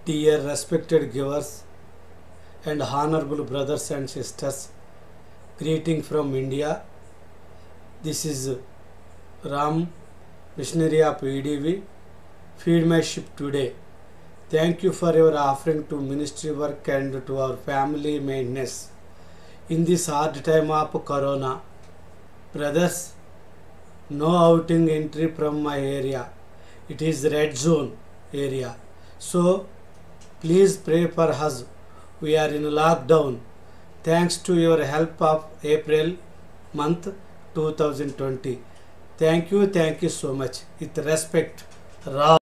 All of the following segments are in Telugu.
Dear respected givers and honorable brothers and sisters, greeting from India. This is Ram, missionary of EDV. Feed my sheep today. Thank you for your offering to ministry work and to our family maintenance in this hard time of corona. Brothers, no outing entry from my area. It is red zone area. So please pray for us. We are in lockdown. Thanks to your help of April month 2020. Thank you, thank you so much. With respect, Ram.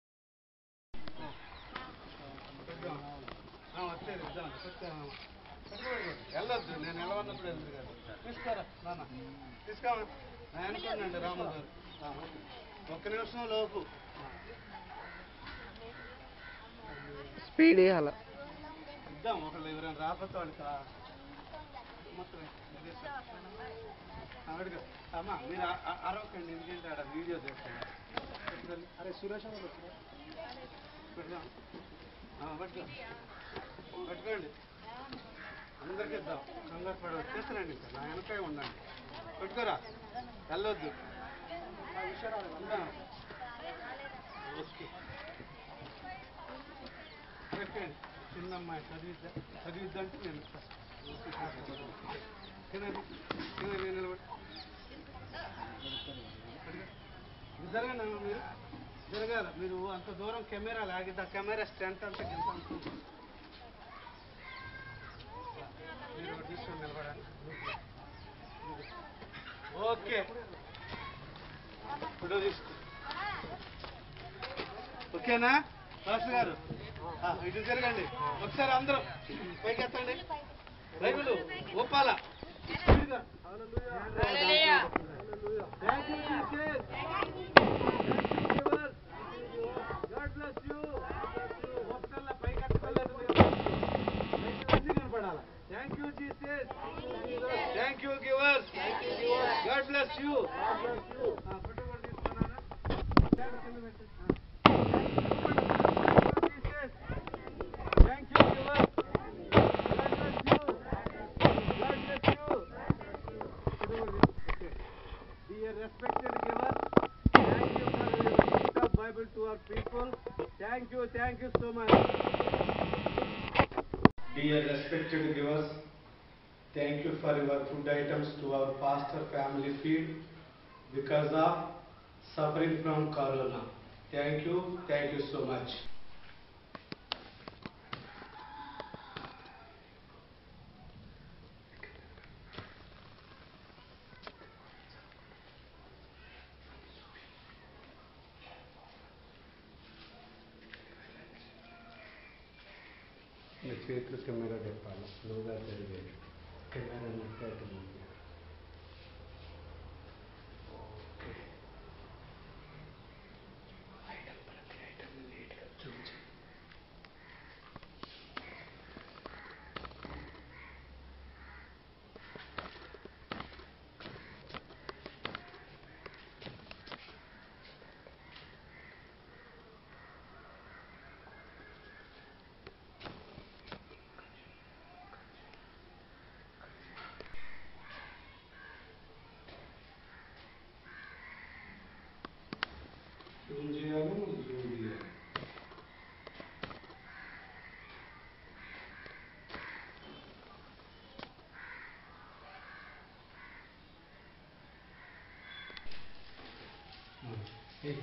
వెళ్ళొద్దు నేను నిలవన్నప్పుడు వెళ్తుంది కదా తీసుకోరా నాన్న తీసుకోమా నేను అనుకున్నాండి రాము గారు ఆ, ఒక్క నిమిషం లోపు స్పీడ్ ఇవ్వాల ఇద్దాం ఒకళ్ళు ఎవరైనా రాకపోతే వాళ్ళకి ఆ- మొత్తం ఇదే సార్. ఆ, అడుగు. అమ్మా మీరు అ- అ- అరవకండి ఎందుకంటే ఆడ వీడియో చేస్తాను పెట్టుకోండి. అరే సురేష్ అన్న వచ్చారా? పెట్టుకో. ఆ, పట్టుకో పట్టుకోండి అందరికి ఇద్దాం కంగారు పడ వచ్చేస్తానండి ఇంకా నా వెనకాయ ఉండండి పెట్టుకోరా వెళ్ళొద్దు ఉందాం. ఓకే. పెట్టండి చిన్న అమ్మాయి చదివిద్దా చదివిద్దంటే నేను ఇస్తా. తినండి తినండి నిలబడి ఇది జరగండి అమ్మ మీరు జరగాల మీరు అంత దూరం కెమెరా లాగిద్ది ఆ కెమెరా స్ట్రెంత్ అంతా కింద ఉంటుంది. మీరు ఒకటి తీసుకొని నిలబడండి ఓకే ఫోటో తీసుకో ఓకేనా రాసు గారు ఆ, ఇటు జరగండి ఒకసారి అందరూ పైకి ఎత్తండి రైతులు ఓపాల thank you Jesus thank you givers God bless you photo కూడా తీసుకున్నాను కింద పెట్టు. Thank you, viewers. God bless you. God bless you. Okay. Dear respected givers, thank you for your gift of Bible to our people. Thank you, thank you so much. Dear respected givers, thank you for your food items to our pastor family feed because of suffering from corona. Thank you, thank you so much. మీ చేతులు కెమెరా చెప్పాలి స్లోగా జరిగేది కెమెరా నొక్కాక జూమ్ చేయాలి జూమ్ చేయాలి Hey.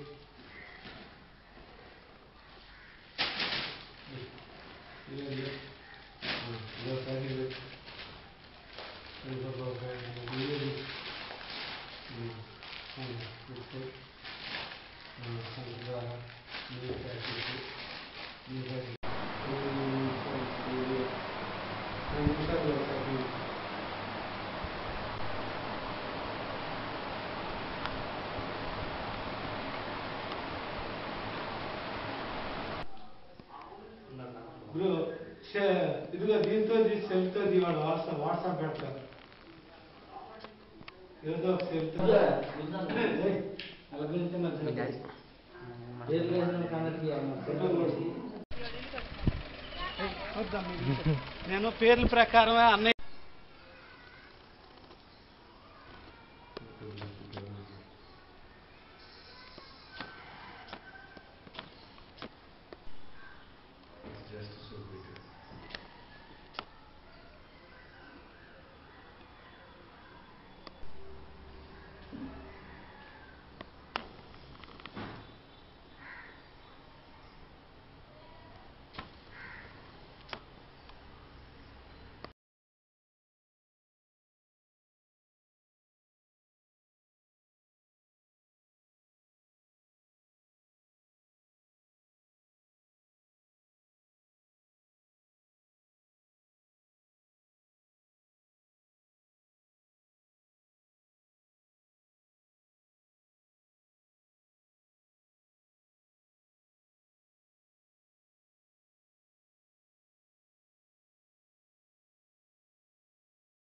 బ్రో ఇదిగో దీంతో తీసి సెల్తో తీవాడు వాట్సాప్ వాట్సాప్ పెడతారు ఏదో ఒక సెల్తో వాళ్ళ గురించి మరి పేర్లు వేసిన కాంగ్రెస్ ఫోటో కూడా. వద్దా మీరు నేను పేర్ల ప్రకారమే అన్నయ్య